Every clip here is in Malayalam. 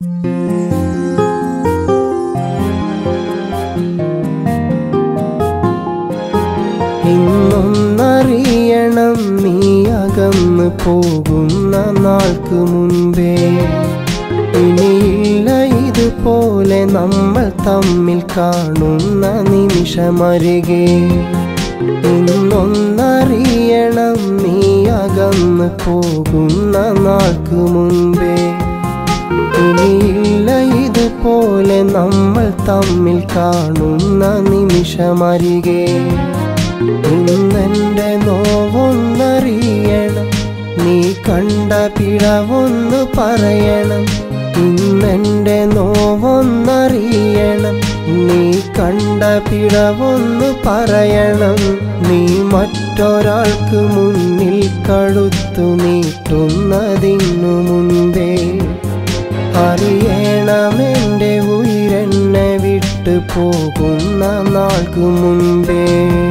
ഇന്നൊന്നറിയണം നീ അകന്നു പോകുന്ന നാൾക്ക് മുൻപേ ഇനിയില്ല ഇതുപോലെ നമ്മൾ തമ്മിൽ കാണുന്ന നിമിഷമരികെ ഇന്നൊന്നറിയണം നീ അകന്നു പോകുന്ന നാൾക്ക് മുൻപേ ഇനിയില്ല ഇതുപോലെ നമ്മൾ തമ്മിൽ കാണുന്ന നിമിഷമരികെ ഇന്നെന്റെ നോവൊന്നറിയണം നീ കണ്ട പിഴവൊന്നു പറയണം ഇന്നെന്റെ നോവൊന്നറിയണം നീ കണ്ട പിഴവൊന്നു പറയണം നീ മറ്റൊരാൾക്ക് മുന്നിൽ കഴുത്തു നീട്ടുന്നതിനു മുൻപേ അറിയണമെന്റെ ഉയരെന്നെ വിട്ടു പോകുന്ന നാൾക്ക് മുൻപേ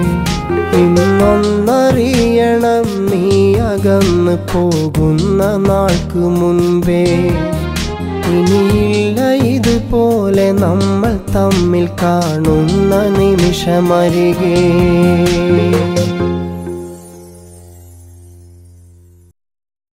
ഇന്നൊന്നറിയണം നീ അകന്നു പോകുന്ന നാൾക്ക് മുൻപേ ഇനിയില്ല ഇതുപോലെ നമ്മൾ തമ്മിൽ കാണുന്ന നിമിഷമരികേ